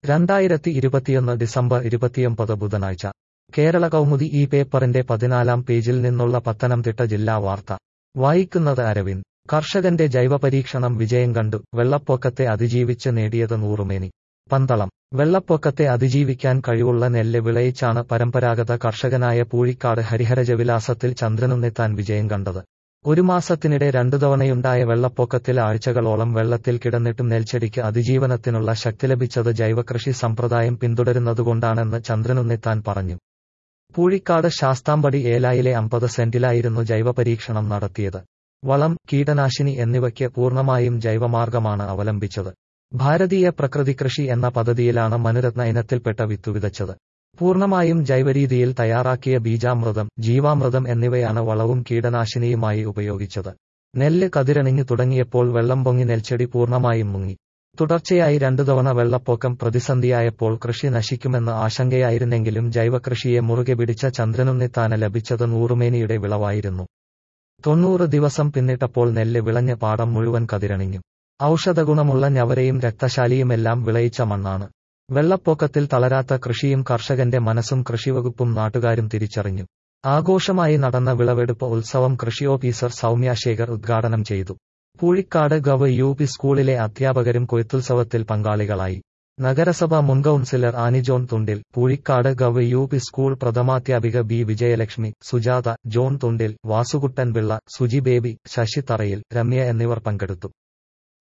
രണ്ടായിരത്തി ഇരുപത്തിയൊന്ന് ഡിസംബർ ഇരുപത്തിയൊമ്പത് ബുധനാഴ്ച കേരള കൗമുദി ഈ പേപ്പറിന്റെ പതിനാലാം പേജിൽ നിന്നുള്ള പത്തനംതിട്ട ജില്ലാ വാർത്ത വായിക്കുന്നത് അരവിന്ദ് കർഷകന്റെ ജൈവപരീക്ഷണം വിജയം കണ്ടു വെള്ളപ്പൊക്കത്തെ അതിജീവിച്ച് നേടിയത് നൂറുമേനി പന്തളം വെള്ളപ്പൊക്കത്തെ അതിജീവിക്കാൻ കഴിവുള്ള നെല്ല് വിളയിച്ചാണ് പരമ്പരാഗത കർഷകനായ പൂഴിക്കാട് ഹരിഹരജവിലാസത്തിൽ ചന്ദ്രനുന്നെത്താൻ വിജയം കണ്ടത് ഒരു മാസത്തിനിടെ രണ്ടു തവണയുണ്ടായ വെള്ളപ്പൊക്കത്തിൽ ആഴ്ചകളോളം വെള്ളത്തിൽ കിടന്നിട്ടും നെൽച്ചെടിക്ക് അതിജീവനത്തിനുള്ള ശക്തി ലഭിച്ചത് ജൈവകൃഷി സമ്പ്രദായം പിന്തുടരുന്നതുകൊണ്ടാണെന്ന് ചന്ദ്രനുന്നെത്താൻ പറഞ്ഞു പൂഴിക്കാട് ശാസ്താംപടി ഏലായിലെ അമ്പത് സെന്റിലായിരുന്നു ജൈവപരീക്ഷണം നടത്തിയത് വളം കീടനാശിനി എന്നിവയ്ക്ക് പൂർണ്ണമായും ജൈവമാർഗമാണ് അവലംബിച്ചത് ഭാരതീയ പ്രകൃതികൃഷി എന്ന പദ്ധതിയിലാണ് മനുരത്ന ഇനത്തിൽപ്പെട്ട വിത്തു വിതച്ചത് പൂർണ്ണമായും ജൈവരീതിയിൽ തയ്യാറാക്കിയ ബീജാമൃതം ജീവാമൃതം എന്നിവയാണ് വളവും കീടനാശിനിയുമായി ഉപയോഗിച്ചത് നെല്ല് കതിരണിഞ്ഞു തുടങ്ങിയപ്പോൾ വെള്ളം പൊങ്ങി നെൽച്ചെടി പൂർണ്ണമായും മുങ്ങി തുടർച്ചയായി രണ്ടു തവണ വെള്ളപ്പൊക്കം പ്രതിസന്ധിയായപ്പോൾ കൃഷി നശിക്കുമെന്ന് ആശങ്കയായിരുന്നെങ്കിലും ജൈവകൃഷിയെ മുറുകെ പിടിച്ച ചന്ദ്രനുന്നിത്താന് ലഭിച്ചത് നൂറുമേനിയുടെ വിളവായിരുന്നു തൊണ്ണൂറ് ദിവസം പിന്നിട്ടപ്പോൾ നെല്ല് വിളഞ്ഞ പാടം മുഴുവൻ കതിരണിഞ്ഞു ഔഷധഗുണമുള്ള ഞവരയും രക്തശാലിയുമെല്ലാം വിളയിച്ച മണ്ണാണ് വെള്ളപ്പൊക്കത്തിൽ തളരാത്ത കൃഷിയും കർഷകന്റെ മനസ്സും കൃഷിവകുപ്പും നാട്ടുകാരും തിരിച്ചറിഞ്ഞു ആഘോഷമായി നടന്ന വിളവെടുപ്പ് ഉത്സവം കൃഷി ഓഫീസർ സൗമ്യ ശേഖർ ഉദ്ഘാടനം ചെയ്തു പൂഴിക്കാട് ഗവ് യു പി സ്കൂളിലെ അധ്യാപകരും കൊയ്ത്തുത്സവത്തിൽ പങ്കാളികളായി നഗരസഭ മുൻ councillor Annie John Thundil Poozhikkad gov U P school പ്രഥമാധ്യാപിക B Vijayalakshmi Sujatha John Thundil Vasukuttan Pillai Suji Baby Sasi Tharayil Ramya എന്നിവർ പങ്കെടുത്തു